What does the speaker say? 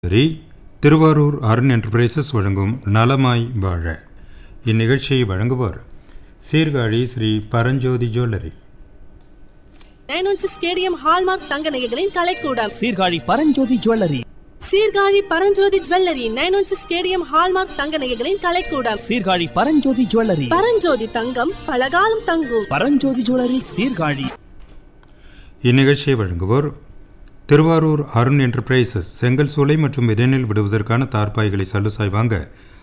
சரி திருவாரூர் அருண் என்டர்பிரைசஸ் வழங்கும் நலமாய் வாழ இந்நிகழ்ச்சியை வழங்குவோர் Sirkazhi Sri Paranjothi jewellery nine one six KDM hallmark தங்க நகைகளின் கலைக்கூடம் Sirkazhi Paranjothi jewellery Sirkazhi Paranjothi jewellery nine one six KDM hallmark தங்க நகைகளின் கலைக்கூடம் சீர்காழி பரஞ்சோதி ஜுவல்லரி பரஞ்சோதி தங்கம் பலகாலம் தங்கும் பரஞ்சோதி ஜுவல்லரி சீர்காழி இந்நிகழ்ச்சியை வழங்குவோர் திருவாரூர் அருண் என்டர்பிரைசஸ் செங்கல் சூளை மற்றும் இடைநெல் விடுவதற்கான தார்பாய்களை சல்லுசாய் வாங்க